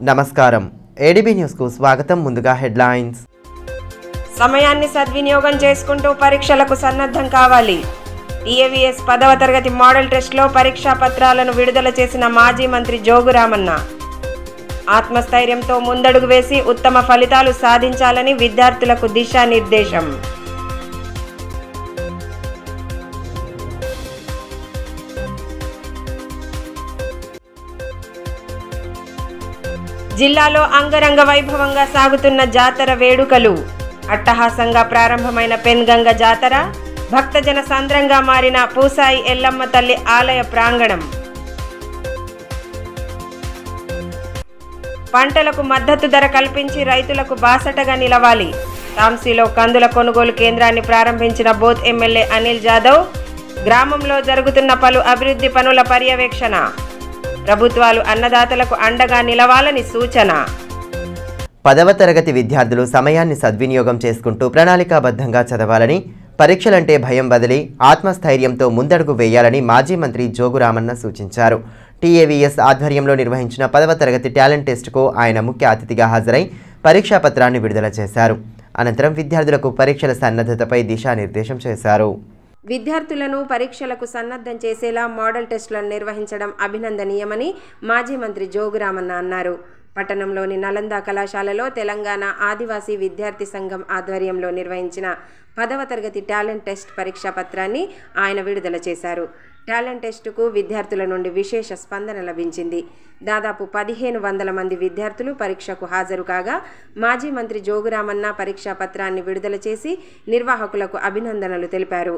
నమస్కారం ఏడీబీ న్యూస్కు స్వాగతం ముందుగా హెడ్లైన్స్ సమయాన్ని సద్వినియోగం చేసుకుంటూ పరీక్షలకు సన్నద్ధం కావాలి టీఏవీఎస్ పదవ తరగతి మోడల్ టెస్ట్లో పరీక్షా పత్రాలను విడుదల చేసిన మాజీ మంత్రి జోగురామన్న ఆత్మస్థైర్యంతో ముందడుగు వేసి ఉత్తమ ఫలితాలు సాధించాలని విద్యార్థులకు దిశానిర్దేశం జిల్లాలో అంగరంగ వైభవంగా సాగుతున్న జాతర వేడుకలు అట్టహాసంగా ప్రారంభమైన పెన్గంగ జాతర భక్తజన సంద్రంగా మారిన పూసాయి ఎల్లమ్మ తల్లి ఆలయ ప్రాంగణం పంటలకు మద్దతు ధర కల్పించి రైతులకు బాసటగా నిలవాలి తాంసీలో కందుల కొనుగోలు కేంద్రాన్ని ప్రారంభించిన బోత్ ఎమ్మెల్యే అనిల్ జాదవ్ గ్రామంలో జరుగుతున్న పలు అభివృద్ధి పనుల పర్యవేక్షణ ప్రభుత్వాలు అన్నదాతలకు అండగా నిలవాలని సూచన పదవ తరగతి విద్యార్థులు సమయాన్ని సద్వినియోగం చేసుకుంటూ ప్రణాళికాబద్ధంగా చదవాలని పరీక్షలంటే భయం బదిలి ఆత్మస్థైర్యంతో ముందడుగు వేయాలని మాజీ మంత్రి జోగురామన్న సూచించారు టీఏవీఎస్ ఆధ్వర్యంలో నిర్వహించిన పదవ తరగతి టాలెంట్ టెస్టుకు ఆయన ముఖ్య అతిథిగా హాజరై పరీక్షా పత్రాన్ని విడుదల చేశారు అనంతరం విద్యార్థులకు పరీక్షల సన్నద్ధతపై దిశానిర్దేశం చేశారు విద్యార్థులను పరీక్షలకు సన్నద్ధం చేసేలా మోడల్ టెస్టులను నిర్వహించడం అభినందనీయమని మాజీ మంత్రి జోగురామన్న అన్నారు పట్టణంలోని నలంద కళాశాలలో తెలంగాణ ఆదివాసీ విద్యార్థి సంఘం ఆధ్వర్యంలో నిర్వహించిన పదవ తరగతి టాలెంట్ టెస్ట్ పరీక్షా పత్రాన్ని ఆయన విడుదల చేశారు టాలెంట్ టెస్టుకు విద్యార్థుల నుండి విశేష స్పందన లభించింది దాదాపు పదిహేను వందల మంది విద్యార్థులు పరీక్షకు హాజరు కాగా మాజీ మంత్రి జోగురామన్న పరీక్షా పత్రాన్ని విడుదల చేసి నిర్వాహకులకు అభినందనలు తెలిపారు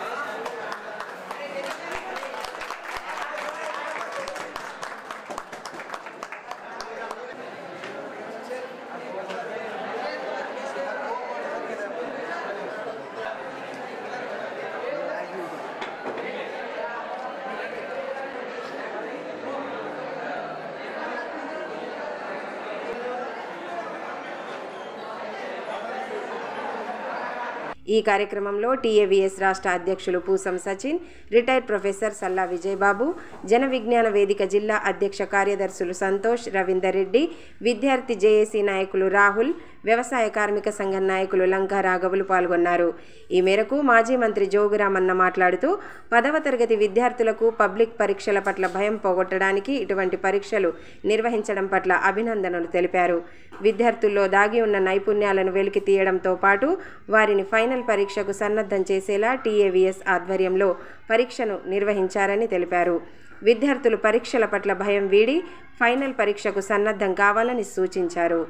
ఈ కార్యక్రమంలో టీఏవీఎస్ రాష్ట్ర అధ్యక్షులు పూసం సచిన్ రిటైర్డ్ ప్రొఫెసర్ సల్లా విజయబాబు జన విజ్ఞాన వేదిక జిల్లా అధ్యక్ష కార్యదర్శులు సంతోష్ రవీందర్ రెడ్డి విద్యార్థి జేఏసీ నాయకులు రాహుల్ వ్యవసాయ కార్మిక సంఘం నాయకులు లంకా రాఘవులు పాల్గొన్నారు ఈ మేరకు మాజీ మంత్రి జోగురామన్న మాట్లాడుతూ పదవ తరగతి విద్యార్థులకు పబ్లిక్ పరీక్షల పట్ల భయం పోగొట్టడానికి ఇటువంటి పరీక్షలు నిర్వహించడం పట్ల అభినందనలు తెలిపారు విద్యార్థుల్లో దాగి ఉన్న నైపుణ్యాలను వెలికి తీయడంతో పాటు వారిని ఫైనల్ పరీక్షకు సన్నద్ధం చేసేలా టీఏవీఎస్ ఆధ్వర్యంలో పరీక్షను నిర్వహించారని తెలిపారు విద్యార్థులు పరీక్షల పట్ల భయం వీడి ఫైనల్ పరీక్షకు సన్నద్ధం కావాలని సూచించారు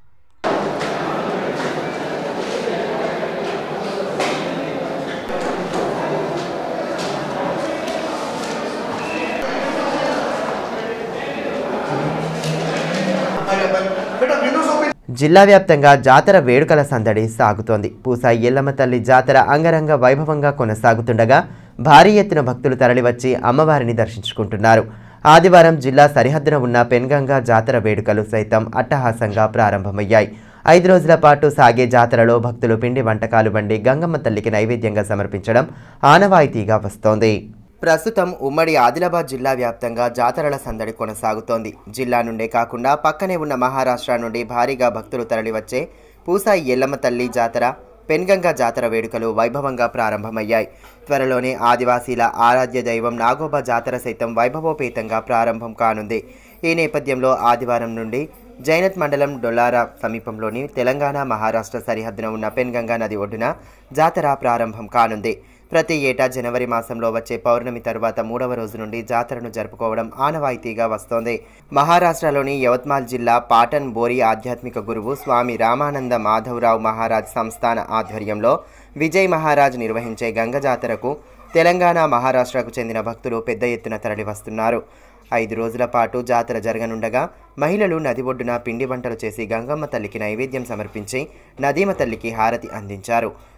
జిల్లా వ్యాప్తంగా జాతర వేడుకల సందడి సాగుతోంది పూసాయి ఎల్లమ్మ తల్లి జాతర అంగరంగ వైభవంగా కొనసాగుతుండగా భారీ ఎత్తున భక్తులు తరలివచ్చి అమ్మవారిని దర్శించుకుంటున్నారు ఆదివారం జిల్లా సరిహద్దున ఉన్న పెన్గంగా జాతర వేడుకలు సైతం అట్టహాసంగా ప్రారంభమయ్యాయి ఐదు రోజుల పాటు సాగే జాతరలో భక్తులు పిండి వంటకాలు వండి గంగమ్మ తల్లికి నైవేద్యంగా సమర్పించడం ఆనవాయితీగా వస్తోంది ప్రస్తుతం ఉమ్మడి ఆదిలాబాద్ జిల్లా వ్యాప్తంగా జాతరల సందడి కొనసాగుతోంది జిల్లా నుండే కాకుండా పక్కనే ఉన్న మహారాష్ట్ర నుండి భారీగా భక్తులు తరలివచ్చే పూసాయి ఎల్లమ్మ తల్లి జాతర పెన్గంగా జాతర వేడుకలు వైభవంగా ప్రారంభమయ్యాయి త్వరలోనే ఆదివాసీల ఆరాధ్య దైవం నాగోబా జాతర సైతం వైభవోపేతంగా ప్రారంభం కానుంది ఈ నేపథ్యంలో ఆదివారం నుండి జైనత్ మండలం డొల్లారా సమీపంలోని తెలంగాణ మహారాష్ట్ర సరిహద్దున ఉన్న పెన్గంగా నది ఒడ్డున జాతర ప్రారంభం కానుంది ప్రతి ఏటా జనవరి మాసంలో వచ్చే పౌర్ణమి తరువాత మూడవ రోజు నుండి జాతరను జరుపుకోవడం ఆనవాయితీగా వస్తోంది మహారాష్ట్రలోని యవత్మాల్ జిల్లా పాటన్ బోరి ఆధ్యాత్మిక గురువు స్వామి రామానంద మాధవరావు మహారాజ్ సంస్థాన ఆధ్వర్యంలో విజయ్ మహారాజ్ నిర్వహించే గంగ జాతరకు తెలంగాణ మహారాష్ట్రకు చెందిన భక్తులు పెద్ద ఎత్తున తరలివస్తున్నారు ఐదు రోజుల పాటు జాతర జరగనుండగా మహిళలు నది ఒడ్డున పిండి వంటలు చేసి గంగమ్మ తల్లికి నైవేద్యం సమర్పించి నదీమ తల్లికి హారతి అందించారు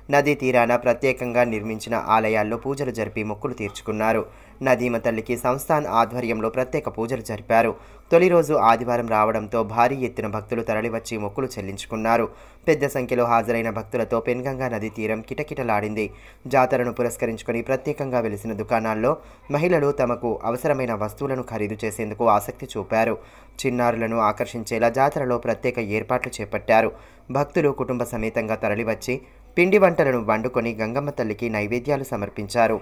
నదీ తీరాన ప్రత్యేకంగా నిర్మించిన ఆలయాల్లో పూజలు జరిపి మొక్కులు తీర్చుకున్నారు నదీమ తల్లికి సంస్థాన్ ఆధ్వర్యంలో ప్రత్యేక పూజలు జరిపారు తొలి రోజు ఆదివారం రావడంతో భారీ ఎత్తున భక్తులు తరలివచ్చి మొక్కులు చెల్లించుకున్నారు పెద్ద సంఖ్యలో హాజరైన భక్తులతో పెన్గంగా నదీ తీరం కిటకిటలాడింది జాతరను పురస్కరించుకొని ప్రత్యేకంగా వెలిసిన దుకాణాల్లో మహిళలు తమకు అవసరమైన వస్తువులను ఖరీదు చేసేందుకు ఆసక్తి చూపారు చిన్నారులను ఆకర్షించేలా జాతరలో ప్రత్యేక ఏర్పాట్లు చేపట్టారు భక్తులు కుటుంబ సమేతంగా తరలివచ్చి పిండి వంటలను వండుకొని గంగమ్మ తల్లికి నైవేద్యాలు సమర్పించారు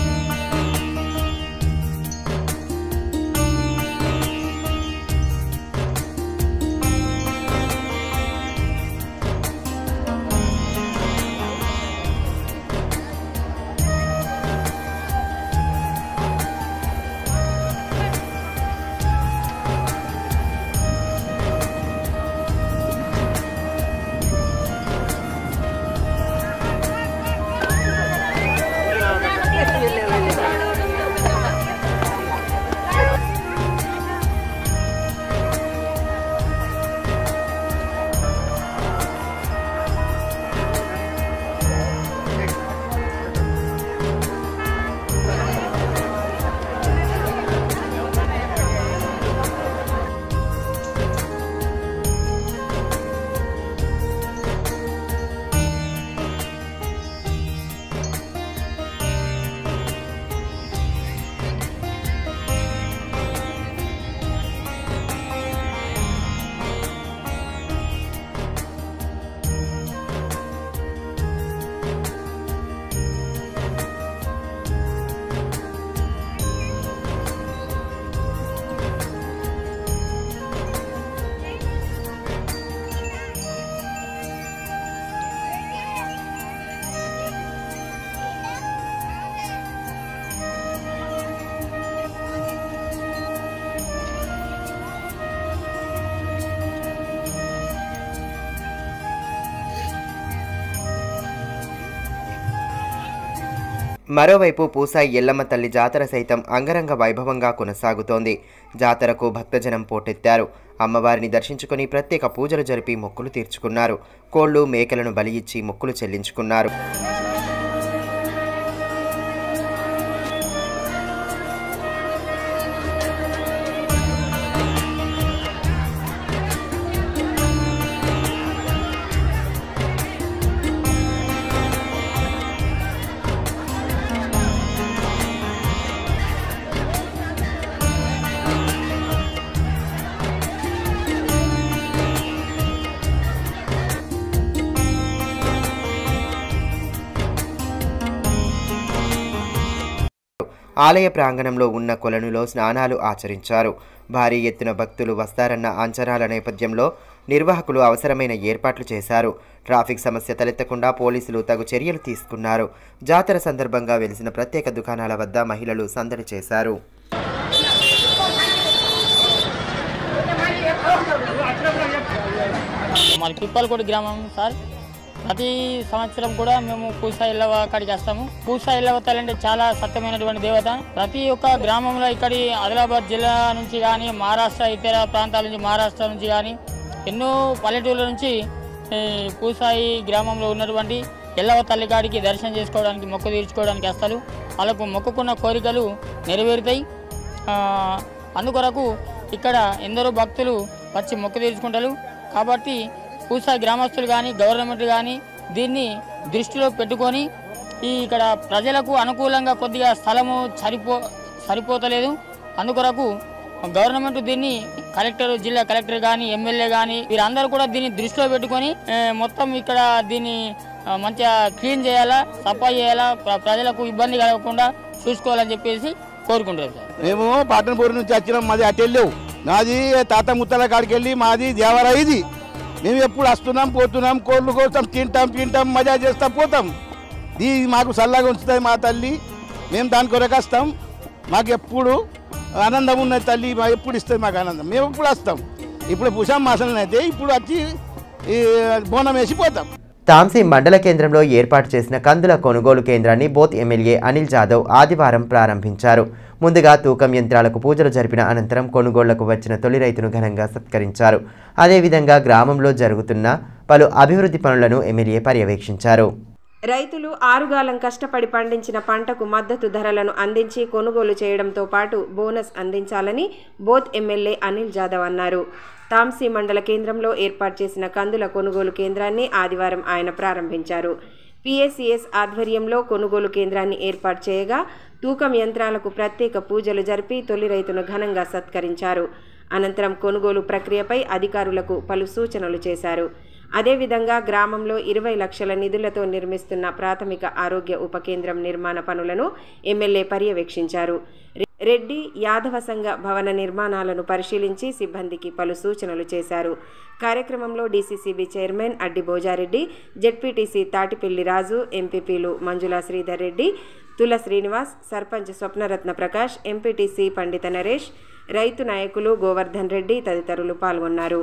మరోవైపు పూసాయి ఎల్లమ్మ తల్లి జాతర సైతం అంగరంగ వైభవంగా కొనసాగుతోంది జాతరకు భక్తజనం పోటెత్తారు అమ్మవారిని దర్శించుకుని ప్రత్యేక పూజలు జరిపి మొక్కులు తీర్చుకున్నారు కోళ్లు మేకలను బలి ఇచ్చి మొక్కులు చెల్లించుకున్నారు ఆలయ ప్రాంగణంలో ఉన్న కొలనులో స్నానాలు ఆచరించారు భారీ ఎత్తున భక్తులు వస్తారన్న అంచనాల నేపథ్యంలో నిర్వాహకులు అవసరమైన ఏర్పాట్లు చేశారు ట్రాఫిక్ సమస్య తలెత్తకుండా పోలీసులు తగు చర్యలు తీసుకున్నారు జాతర సందర్భంగా వెలిసిన ప్రత్యేక దుకాణాల వద్ద మహిళలు సందడి చేశారు మాది పిప్పలకోటి గ్రామం సార్ ప్రతి సంవత్సరం కూడా మేము పూసా ఇల్లవ కాడికి వస్తాము పూసా ఇల్లవ తల్లి అంటే చాలా సత్యమైనటువంటి దేవత ప్రతి ఒక్క గ్రామంలో ఇక్కడి ఆదిలాబాద్ జిల్లా నుంచి కానీ మహారాష్ట్ర ఇతర ప్రాంతాల నుంచి మహారాష్ట్ర నుంచి కానీ ఎన్నో పల్లెటూళ్ళ నుంచి ఈ పూసాయి గ్రామంలో ఉన్నటువంటి ఎల్లవ తల్లి కాడికి దర్శనం చేసుకోవడానికి మొక్కు తీర్చుకోవడానికి వస్తారు వాళ్ళకు మొక్కుకున్న కోరికలు నెరవేరుతాయి ఆ, అందుకొరకు ఇక్కడ ఎందరో భక్తులు వచ్చి మొక్కు తీర్చుకుంటారు కాబట్టి పూసా గ్రామస్తులు కానీ గవర్నమెంట్ కానీ దీన్ని దృష్టిలో పెట్టుకొని ఈ ఇక్కడ ప్రజలకు అనుకూలంగా కొద్దిగా స్థలము సరిపో సరిపోతలేదు అందుకొరకు గవర్నమెంట్ దీన్ని కలెక్టర్ జిల్లా కలెక్టర్ కానీ ఎమ్మెల్యే కానీ వీరందరూ కూడా దీన్ని దృష్టిలో పెట్టుకొని ఏ, మొత్తం ఇక్కడ దీన్ని ఆ, మంచిగా క్లీన్ చేయాలా సఫాయి చేయాలా ప్ర- ప్రజలకు ఇబ్బంది కలగకుండా చూసుకోవాలని చెప్పేసి కోరుకుంటున్నాం సార్ మేము పాటనపూర్ నుంచి వచ్చినాం మాది అటెళ్ళేవు నాది తాత ముత్తల కాడికి వెళ్ళి మాది దేవరా ఇది మేము ఎప్పుడు వస్తున్నాం పోతున్నాం కోళ్ళు కోస్తాం తింటాం తింటాం మజా చేస్తాం పోతాం ఇది మాకు చల్లగా ఉంచుతుంది మా తల్లి మేము దాని కొరకు వస్తాం మాకు ఎప్పుడు ఆనందం ఉన్నది తల్లి మా ఎప్పుడు ఇస్తుంది మాకు ఆనందం మేము ఎప్పుడు వస్తాం ఇప్పుడు పుషాం మాసం అయితే ఇప్పుడు వచ్చి ఈ బోనం వేసి పోతాం తాంసీ మండల కేంద్రంలో ఏర్పాటు చేసిన కందుల కొనుగోలు కేంద్రాన్ని బోత్ ఎమ్మెల్యే అనిల్ జాదవ్ ఆదివారం ప్రారంభించారు ముందుగా తూకం యంత్రాలకు పూజలు జరిపిన అనంతరం కొనుగోళ్లకు వచ్చిన తొలి రైతును ఘనంగా సత్కరించారు అదేవిధంగా గ్రామంలో జరుగుతున్న పలు అభివృద్ధి పనులను ఎమ్మెల్యే పర్యవేక్షించారు రైతులు ఆరుగాలం కష్టపడి పండించిన పంటకు మద్దతు ధరలను అందించి కొనుగోలు చేయడంతో పాటు బోనస్ అందించాలని బోత్ ఎమ్మెల్యే అనిల్ జాదవ్ అన్నారు తాంసీ మండల కేంద్రంలో ఏర్పాటు చేసిన కందుల కొనుగోలు కేంద్రాన్ని ఆదివారం ఆయన ప్రారంభించారు పిఎస్సిఎస్ ఆధ్వర్యంలో కొనుగోలు కేంద్రాన్ని ఏర్పాటు చేయగా తూకం యంత్రాలకు ప్రత్యేక పూజలు జరిపి తొలి రైతును ఘనంగా సత్కరించారు అనంతరం కొనుగోలు ప్రక్రియపై అధికారులకు పలు సూచనలు చేశారు అదేవిధంగా గ్రామంలో ఇరవై లక్షల నిధులతో నిర్మిస్తున్న ప్రాథమిక ఆరోగ్య ఉప కేంద్రం నిర్మాణ పనులను ఎమ్మెల్యే పర్యవేక్షించారు రెడ్డి యాదవ సంఘ భవన నిర్మాణాలను పరిశీలించి సిబ్బందికి పలు సూచనలు చేశారు కార్యక్రమంలో DCCB chairman Addi Bhojareddy ZPTC Tatipelli Raju ఎంపీపీలు మంజులా శ్రీధర్ రెడ్డి తుల శ్రీనివాస్ సర్పంచ్ స్వప్నరత్న ప్రకాష్ ఎంపీటీసీ పండిత నరేష్ రైతు నాయకులు గోవర్ధన్ రెడ్డి తదితరులు పాల్గొన్నారు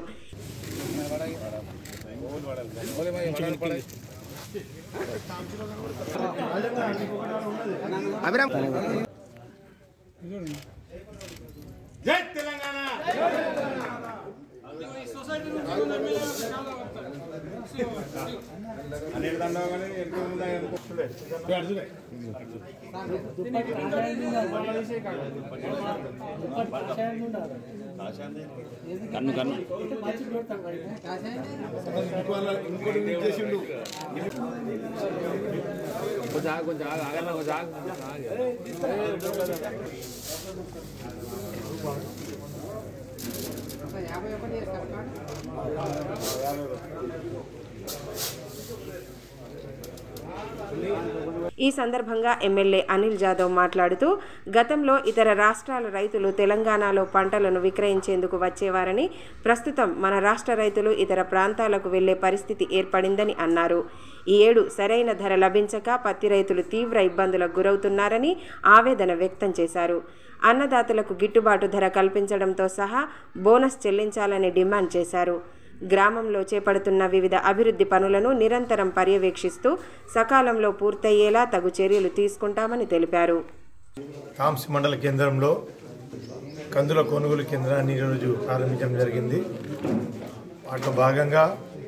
ఈ సందర్భంగా ఎమ్మెల్యే అనిల్ జాదవ్ మాట్లాడుతూ గతంలో ఇతర రాష్ట్రాల రైతులు తెలంగాణలో పంటలను విక్రయించేందుకు వచ్చేవారని ప్రస్తుతం మన రాష్ట్ర రైతులు ఇతర ప్రాంతాలకు వెళ్లే పరిస్థితి ఏర్పడిందని అన్నారు ఈ ఏడు సరైన ధర లభించక పత్తి రైతులు తీవ్ర ఇబ్బందులకు గురవుతున్నారని ఆవేదన వ్యక్తం చేశారు అన్నదాతలకు గిట్టుబాటు ధర కల్పించడంతో సహా బోనస్ చెల్లించాలని డిమాండ్ చేశారు గ్రామంలో చేపడుతున్న వివిధ అభివృద్ధి పనులను నిరంతరం పర్యవేక్షిస్తూ సకాలంలో పూర్తయ్యేలా తగు చర్యలు తీసుకుంటామని తెలిపారు తాంసి మండల కేంద్రంలో కందుల కొనుగోలు కేంద్రాన్ని ఈరోజు ప్రారంభించడం జరిగింది వాటిలో భాగంగా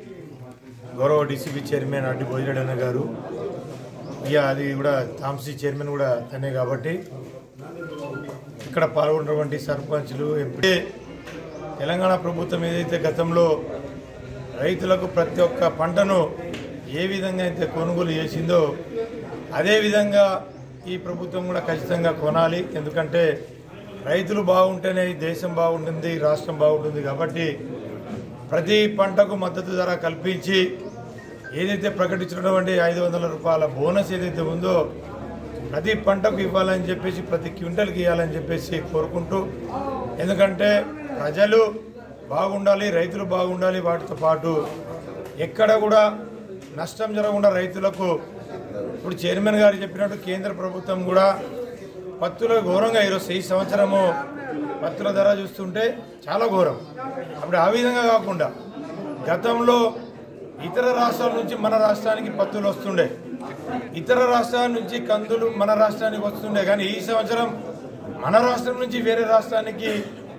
గౌరవ డీసీబీ చైర్మన్ అడ్డి భోజనడన్న గారు ఇక అది కూడా తాంసీ చైర్మన్ కూడా తనే కాబట్టి ఇక్కడ పాల్గొన్నటువంటి సర్పంచ్లు ఎంపీ తెలంగాణ ప్రభుత్వం ఏదైతే గతంలో రైతులకు ప్రతి ఒక్క పంటను ఏ విధంగా అయితే కొనుగోలు చేసిందో అదే విధంగా ఈ ప్రభుత్వం కూడా ఖచ్చితంగా కొనాలి ఎందుకంటే రైతులు బాగుంటేనే ఈ దేశం బాగుంటుంది రాష్ట్రం బాగుంటుంది కాబట్టి ప్రతి పంటకు మద్దతు ధర కల్పించి ఏదైతే ప్రకటించినటువంటి ఐదు వందల రూపాయల బోనస్ ఏదైతే ఉందో ప్రతి పంటకు ఇవ్వాలని చెప్పేసి ప్రతి క్వింటల్కి ఇవ్వాలని చెప్పేసి కోరుకుంటూ ఎందుకంటే ప్రజలు బాగుండాలి రైతులు బాగుండాలి వాటితో పాటు ఎక్కడ కూడా నష్టం జరగకుండా రైతులకు ఇప్పుడు చైర్మన్ గారు చెప్పినట్టు కేంద్ర ప్రభుత్వం కూడా పత్తుల ఘోరంగా ఈరోజు ఈ సంవత్సరము పత్తుల ధర చూస్తుంటే చాలా ఘోరం అప్పుడు ఆ విధంగా కాకుండా గతంలో ఇతర రాష్ట్రాల నుంచి మన రాష్ట్రానికి పత్తులు వస్తుండే ఇతర రాష్ట్రాల నుంచి కందులు మన రాష్ట్రానికి వస్తుండే కానీ ఈ సంవత్సరం మన రాష్ట్రం నుంచి వేరే రాష్ట్రానికి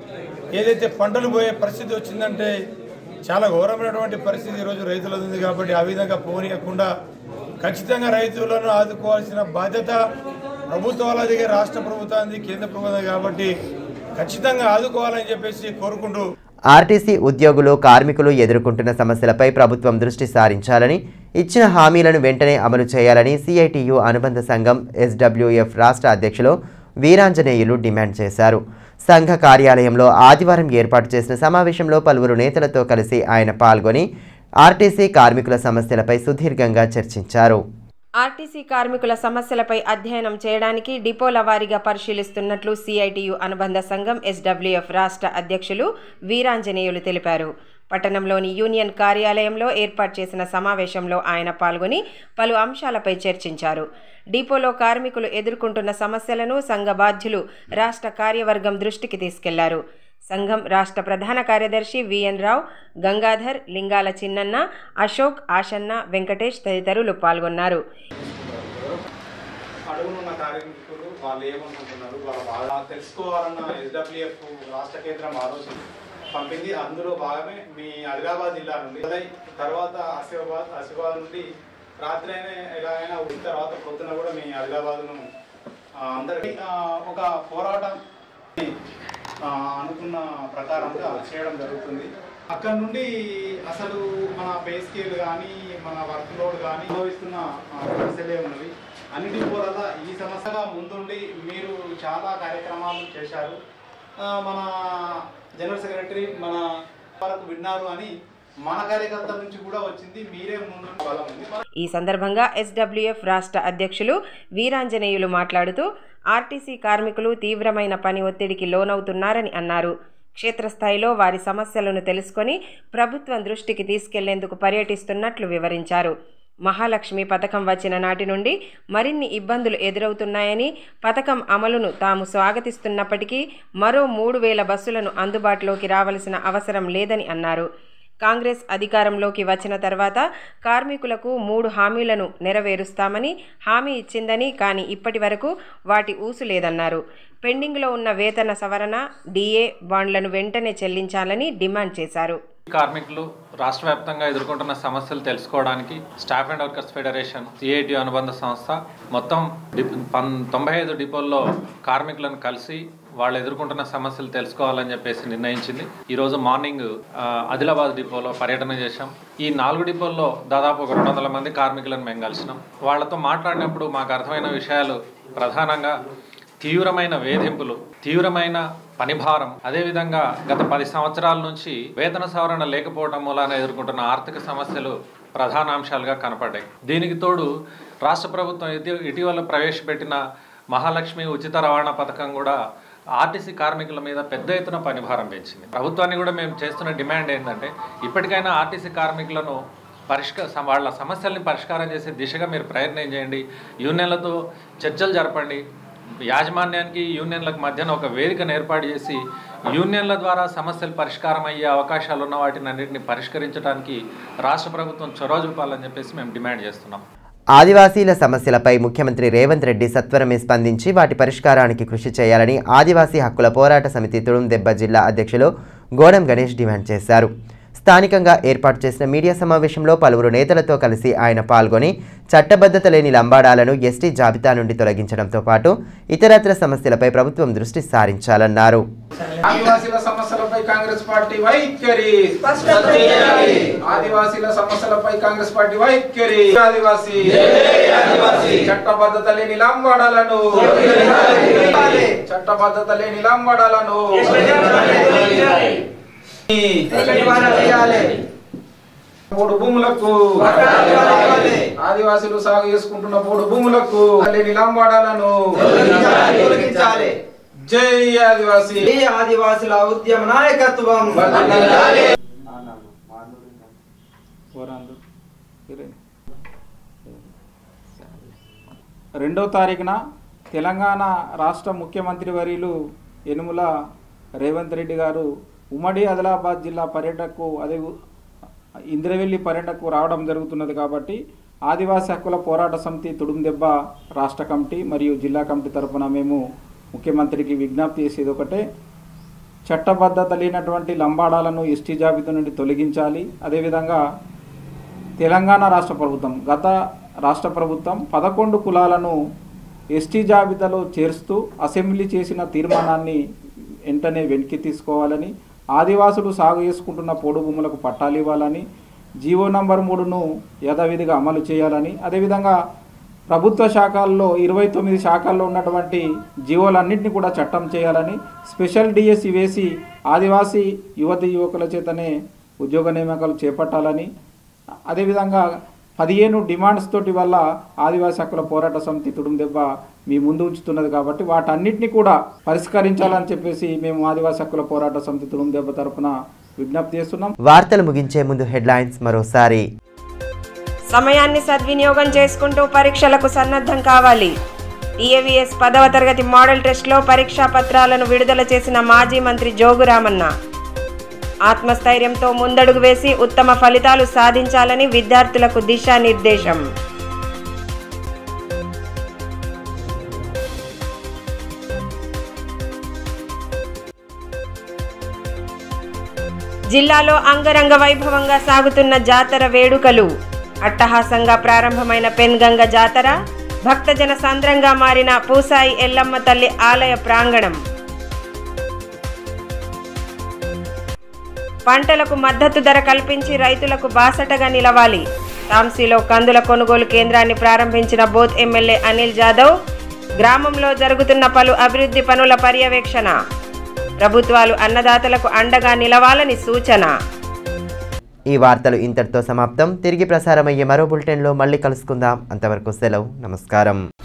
ఏదైతే పంటలు పోయే పరిస్థితి వచ్చిందంటే చాలా ఘోరమైనటువంటి పరిస్థితి ఈరోజు రైతులది ఉంది కాబట్టి ఆ విధంగా పోనీయకుండా ఖచ్చితంగా రైతులను ఆదుకోవాల్సిన బాధ్యత ప్రభుత్వాలది రాష్ట్ర ప్రభుత్వానికి కేంద్ర ప్రభుత్వం కాబట్టి ఖచ్చితంగా ఆదుకోవాలని చెప్పేసి కోరుకుంటూ ఆర్టీసీ ఉద్యోగులు కార్మికులు ఎదుర్కొంటున్న సమస్యలపై ప్రభుత్వం దృష్టి సారించాలని ఇచ్చిన హామీలను వెంటనే అమలు చేయాలని సిఐటియు అనుబంధ సంఘం ఎస్డబ్ల్యూఎఫ్ రాష్ట్ర అధ్యక్షులు వీరాంజనేయులు డిమాండ్ చేశారు సంఘ కార్యాలయంలో ఆదివారం ఏర్పాటు చేసిన సమావేశంలో పలువురు నేతలతో కలిసి ఆయన పాల్గొని ఆర్టీసీ కార్మికుల సమస్యలపై సుదీర్ఘంగా చర్చించారు ఆర్టీసీ కార్మికుల సమస్యలపై అధ్యయనం చేయడానికి డిపోల వారీగా పరిశీలిస్తున్నట్లు సిఐటియు అనుబంధ సంఘం ఎస్డబ్ల్యూఎఫ్ రాష్ట్ర అధ్యక్షులు వీరాంజనేయులు తెలిపారు పట్టణంలోని యూనియన్ కార్యాలయంలో ఏర్పాటు చేసిన సమావేశంలో ఆయన పాల్గొని పలు అంశాలపై చర్చించారు డిపోలో కార్మికులు ఎదుర్కొంటున్న సమస్యలను సంఘ బాధ్యులు రాష్ట్ర కార్యవర్గం దృష్టికి తీసుకెళ్లారు సంఘం రాష్ట్ర ప్రధాన కార్యదర్శి విఎన్ రావు గంగాధర్ లింగాల చిన్నన్న అశోక్ ఆషన్న వెంకటేష్ తదితరులు పాల్గొన్నారు అడుగునున్న కార్మికులు వాళ్ళు ఏమనుకుంటున్నారు వాళ్ళ బాగా తెలుసుకోవాలన్న ఎస్డబ్ల్యూఎఫ్ రాష్ట్ర కేంద్రం ఆలోచన పంపింది అందులో భాగమే మీ ఆదిలాబాద్ జిల్లా నుండి మొదలై తర్వాత ఆసిఫాబాద్ ఆసిఫాబాద్ నుండి రాత్రి అయినా ఎలా అయినా వచ్చిన తర్వాత పొద్దున కూడా మీ ఆదిలాబాద్ను ఆ, అందరికీ ఆ, ఒక పోరాటం ఆ, అనుకున్న ప్రకారంగా చేయడం జరుగుతుంది అక్కడ నుండి అసలు మన పే స్కేల్ కానీ మన వర్క్ లోడ్ కానీ అనుభవిస్తున్న ఆ, సమస్యలే ఉన్నవి అన్నిటి వల్ల ఈ సమస్యగా ముందుండి మీరు చాలా కార్యక్రమాలు చేశారు ఆ, మన జనరల్ సెక్రటరీ మన వరకు విన్నారు అని మన కార్యకర్తల నుంచి కూడా వచ్చింది మీరే ముందు బలం ఉంది ఈ సందర్భంగా ఎస్డబ్ల్యూఎఫ్ రాష్ట్ర అధ్యక్షులు వీరాంజనేయులు మాట్లాడుతూ ఆర్టీసీ కార్మికులు తీవ్రమైన పని ఒత్తిడికి లోనవుతున్నారని అన్నారు క్షేత్రస్థాయిలో వారి సమస్యలను తెలుసుకొని ప్రభుత్వం దృష్టికి తీసుకెళ్లేందుకు పర్యటిస్తున్నట్లు వివరించారు మహాలక్ష్మి పథకం వచ్చిన నాటి నుండి మరిన్ని ఇబ్బందులు ఎదురవుతున్నాయని పథకం అమలును తాము స్వాగతిస్తున్నప్పటికీ మరో మూడు వేల బస్సులను అందుబాటులోకి రావలసిన అవసరం లేదని అన్నారు కాంగ్రెస్ అధికారంలోకి వచ్చిన తర్వాత కార్మికులకు మూడు హామీలను నెరవేరుస్తామని హామీ ఇచ్చిందని కానీ ఇప్పటి వరకు వాటి ఊసు లేదన్నారు పెండింగ్లో ఉన్న వేతన సవరణ డిఏ బాండ్లను వెంటనే చెల్లించాలని డిమాండ్ చేశారు కార్మికులు రాష్ట్ర వ్యాప్తంగా ఎదుర్కొంటున్న సమస్యలు తెలుసుకోవడానికి staff and workers federation CIT అనుబంధ సంస్థ మొత్తం డిప్ పన్ తొంభై ఐదు డిపోల్లో కార్మికులను కలిసి వాళ్ళు ఎదుర్కొంటున్న సమస్యలు తెలుసుకోవాలని చెప్పేసి నిర్ణయించింది ఈరోజు మార్నింగ్ ఆ, ఆదిలాబాద్ డిపోలో పర్యటన చేశాం ఈ నాలుగు డిపోల్లో దాదాపు ఒక రెండు వందల మంది కార్మికులను మేము కలిసినాం వాళ్ళతో మాట్లాడినప్పుడు మాకు అర్థమైన విషయాలు ప్రధానంగా తీవ్రమైన వేధింపులు తీవ్రమైన పనిభారం అదేవిధంగా గత పది సంవత్సరాల నుంచి వేతన సవరణ లేకపోవడం మూలాన ఎదుర్కొంటున్న ఆర్థిక సమస్యలు ప్రధాన అంశాలుగా కనపడ్డాయి దీనికి తోడు రాష్ట్ర ప్రభుత్వం ఇటీ- ఇటీవల ప్రవేశపెట్టిన మహాలక్ష్మి ఉచిత రవాణా పథకం కూడా ఆర్టీసీ కార్మికుల మీద పెద్ద ఎత్తున పనిభారం పెంచింది ప్రభుత్వాన్ని కూడా మేము చేస్తున్న డిమాండ్ ఏంటంటే ఇప్పటికైనా ఆర్టీసీ కార్మికులను పరిష్క స- వాళ్ళ సమస్యల్ని పరిష్కారం చేసే దిశగా మీరు ప్రయత్నం చేయండి యూనియన్లతో చర్చలు జరపండి యాజమాన్యానికి యూనియన్లకు మధ్యన ఒక వేదికను ఏర్పాటు చేసి యూనియన్ల ద్వారా సమస్యలు పరిష్కారం అయ్యే అవకాశాలు ఉన్న వాటిని అన్నింటినీ పరిష్కరించడానికి రాష్ట్ర ప్రభుత్వం చొరవ చూపాలని చెప్పేసి మేము డిమాండ్ చేస్తున్నాం ఆదివాసీల సమస్యలపై ముఖ్యమంత్రి రేవంత్ రెడ్డి సత్వరమే స్పందించి వాటి పరిష్కారానికి కృషి చేయాలని ఆదివాసీ హక్కుల పోరాట సమితి తుడుందెబ్బ జిల్లా అధ్యక్షులు గోడం గణేష్ డిమాండ్ చేశారు స్థానికంగా ఏర్పాటు చేసిన మీడియా సమావేశంలో పలువురు నేతలతో కలిసి ఆయన పాల్గొని చట్టబద్ధత లేని లంబాడాలను ఎస్టీ జాబితా నుండి తొలగించడంతో పాటు ఇతరత్ర సమస్యలపై ప్రభుత్వం దృష్టి సారించాలన్నారు ఆదివాసీల సమస్యలపై కాంగ్రెస్ పార్టీ వైఖరి ఆదివాసీల సమస్యలపై కాంగ్రెస్ పార్టీ వైఖరి ఆదివాసీ చట్టబద్ధత లేని లంబాడాలను చట్టబద్ధత లేని లంబాడాలను మూడు భూములకు ఆదివాసీలు సాగు చేసుకుంటున్న మూడు భూములకు లేని లంబాడాలను జై ఆదివాసీ ఆదివాసుల ఉద్యమ నాయకత్వం రెండో తారీఖున తెలంగాణ రాష్ట్ర ముఖ్యమంత్రి వర్యులు యనుముల రేవంత్ రెడ్డి గారు ఉమ్మడి ఆదిలాబాద్ జిల్లా పర్యటనకు అదే ఇంద్రవెల్లి పర్యటనకు రావడం జరుగుతున్నది కాబట్టి ఆదివాసీ హక్కుల పోరాట సమితి తుడుందెబ్బ రాష్ట్ర కమిటీ మరియు జిల్లా కమిటీ తరపున మేము ముఖ్యమంత్రికి విజ్ఞప్తి చేసేది ఒకటే చట్టబద్ధత లేనటువంటి లంబాడాలను ఎస్టీ జాబితా నుండి తొలగించాలి అదేవిధంగా తెలంగాణ రాష్ట్ర ప్రభుత్వం గత రాష్ట్ర ప్రభుత్వం పదకొండు కులాలను ఎస్టీ జాబితాలో చేర్స్తూ అసెంబ్లీ చేసిన తీర్మానాన్ని వెంటనే వెనక్కి తీసుకోవాలని ఆదివాసులు సాగు చేసుకుంటున్న పోడు భూములకు పట్టాలు ఇవ్వాలని జీవో నంబర్ మూడును యథావిధిగా అమలు చేయాలని అదేవిధంగా ప్రభుత్వ శాఖల్లో ఇరవై తొమ్మిది శాఖల్లో ఉన్నటువంటి జీవోలన్నింటినీ కూడా చట్టం చేయాలని స్పెషల్ డిఎస్సి వేసి ఆదివాసీ యువతి యువకుల చేతనే ఉద్యోగ నియామకాలు చేపట్టాలని అదేవిధంగా పదిహేను డిమాండ్స్ తోటి వల్ల ఆదివాసీ హక్కుల పోరాట సమితి తుడుం దెబ్బ మీ ముందు ఉంచుతున్నది కాబట్టి వాటన్నిటిని కూడా పరిష్కరించాలని చెప్పేసి మేము ఆదివాసీ హక్కుల పోరాట సమితి తుడుం దెబ్బ తరపున విజ్ఞప్తి చేస్తున్నాం వార్తలు ముగించే ముందు హెడ్లైన్స్ మరోసారి సమయాన్ని సద్వినియోగం చేసుకుంటూ పరీక్షలకు సన్నద్ధం కావాలి టీఏవిఎస్ పదవ తరగతి మోడల్ టెస్ట్లో పరీక్షా పత్రాలను విడుదల చేసిన మాజీ మంత్రి జోగురామన్న ఆత్మస్థైర్యంతో ముందడుగు వేసి ఉత్తమ ఫలితాలు సాధించాలని విద్యార్థులకు దిశానిర్దేశం జిల్లాలో అంగరంగ వైభవంగా సాగుతున్న జాతర వేడుకలు అట్టహాసంగా ప్రారంభమైన పెన్గంగ జాతర భక్తజన సాంద్రంగా మారిన పూసాయి ఎల్లమ్మ తల్లి ఆలయ ప్రాంగణం పంటలకు మద్దతు ధర కల్పించి రైతులకు బాసటగా నిలవాలి తాంసీలో కందుల కొనుగోలు కేంద్రాన్ని ప్రారంభించిన బోత్ ఎమ్మెల్యే అనిల్ జాదవ్ గ్రామంలో జరుగుతున్న పలు అభివృద్ధి పనుల పర్యవేక్షణ ప్రభుత్వాలు అన్నదాతలకు అండగా నిలవాలని సూచన ఈ వార్తలు ఇంతటితో సమాప్తం తిరిగి ప్రసారమయ్యే మరో బులెటిన్లో మళ్ళీ కలుసుకుందాం అంతవరకు సెలవు నమస్కారం